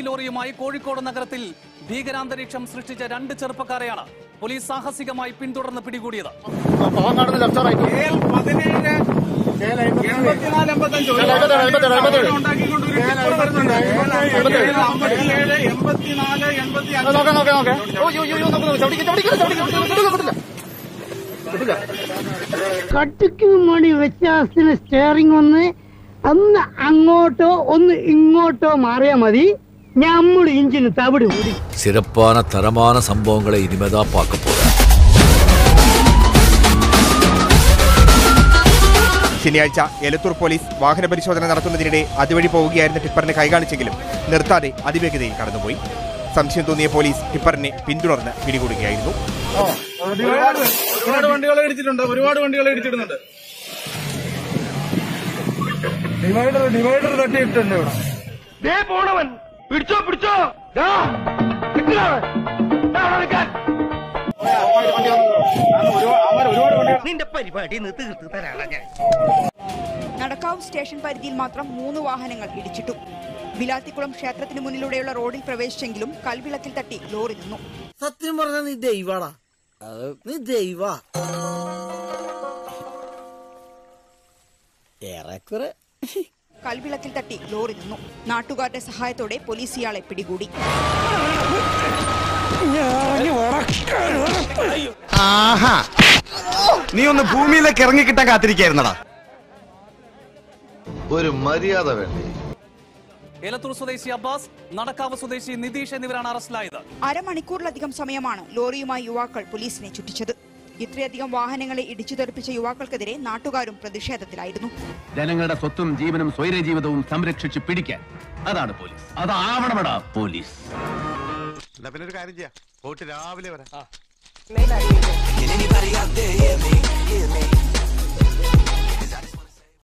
ലോറിയുമായി കോഴിക്കോട് നഗരത്തിൽ ഭീകരാന്തരീക്ഷം സൃഷ്ടിച്ച രണ്ട് ചെറുപ്പക്കാരെയാണ് പോലീസ് സാഹസികമായി പിന്തുടർന്ന് പിടികൂടിയത് പാങ്ങാടുന്ന് ലെഫ്റ്റ് റൈറ്റ് പതിനേഴ് എൺപത്തിനാല് എൺപത്തഞ്ച് ഒരു എൺപത്തേഴ്, എൺപത്തേഴ്, എൺപത്തേഴ്. ഉണ്ടാക്കിക്കൊണ്ടൊരു ടിപ്പർ വരുന്നുണ്ട് എൺപത്തേഴ്. അമ്പത്തിയേഴ് എൺപത്തിനാല് എൺപത്തി അഞ്ച് നോക്കാം നോക്കാം നോക്കാം ഓ യോ യോ യോ നോക്കുന്നു ചവിടിക്ക് ചവിടിക്ക് ചവിടിക്ക് കിട്ടില്ല കിട്ടില്ല കിട്ടില്ല കട്ടിക്ക് മണി വ്യത്യാസത്തിന് സ്റ്റിയറിംഗ് ഒന്ന് ഒന്ന് അങ്ങോട്ടോ ഒന്ന് ഇങ്ങോട്ടോ മാറിയാ മതി നമ്മൾ ഇഞ്ചിന് തവിട് കൂടി சிறப்பான தரமான சம்பவங்களை இனிமேதான் பார்க்க போறேன் ശനിയാഴ്ച എലത്തൂർ പോലീസ് വാഹന പരിശോധന നടത്തുന്നതിനിടെ അതുവഴി പോവുകയായിരുന്ന ടിപ്പറിനെ കൈകാണിച്ചെങ്കിലും നിർത്താതെ അതിവേഗതയിൽ കടന്നുപോയി സംശയം തോന്നിയ പോലീസ് ടിപ്പറിനെ പിന്തുടർന്ന് പിടികൂടുകയായിരുന്നു ഒരുപാട് ഒരുപാട് വണ്ടികളെ ഇടിച്ചിട്ടുണ്ട് ഒരുപാട് വണ്ടികളെ ഇടിച്ചിടുന്നുണ്ട് ഡിവൈഡർ ഡിവൈഡർ തട്ടിയിട്ടുണ്ട് ഇവിടെ പോണവൻ പിടിച്ചോ പിടിച്ചോ നിന്റെ പരിപാടി തീർത്ത് തരാണ് ഞാൻ നടക്കാവ് സ്റ്റേഷൻ പരിധിയിൽ മാത്രം മൂന്ന് വാഹനങ്ങൾ ഇടിച്ചിട്ടു വിലാത്തിക്കുളം ക്ഷേത്രത്തിന് മുന്നിലൂടെയുള്ള റോഡിൽ പ്രവേശിച്ചെങ്കിലും കൽവിളക്കിൽ തട്ടി ലോറി നിന്നു സത്യം പറഞ്ഞ നീ ദൈവാടാ നീ ദൈവ ഏറെക്കുറെ കൽവിളക്കിൽ തട്ടി ലോറി നിന്നു നാട്ടുകാരുടെ സഹായത്തോടെ പോലീസ് ഇയാളെ പിടികൂടി ആഹാ നീ ഒന്ന് ഭൂമിയിലേക്ക് ഇറങ്ങിക്കിട്ടാൻ കാത്തിരിക്കായിരുന്നടാ ഒരു മര്യാദ വേണ്ടേ ഏലത്തൂർ സ്വദേശി അബ്ബാസ് നടക്കാവ് സ്വദേശി നിതീഷ് എന്നിവരാണ് അറസ്റ്റിലായത് അരമണിക്കൂറിലധികം സമയമാണ് ലോറിയുമായി യുവാക്കൾ പോലീസിനെ ചുറ്റിച്ചത് ഇത്രയധികം വാഹനങ്ങളെ ഇടിച്ചു തെറിപ്പിച്ച യുവാക്കൾക്കെതിരെ നാട്ടുകാരും പ്രതിഷേധത്തിലായിരുന്നു ജനങ്ങളുടെ സ്വത്തും ജീവനും സ്വൈര ജീവിതവും സംരക്ഷിച്ച് പിടിക്കാൻ അതാണ് പോലീസ് അതാവണമെടാ പോലീസ് എന്നാ പിന്നെ ഒരു കാര്യം ചെയ്യാം പോയിട്ട് രാവിലെ വരാം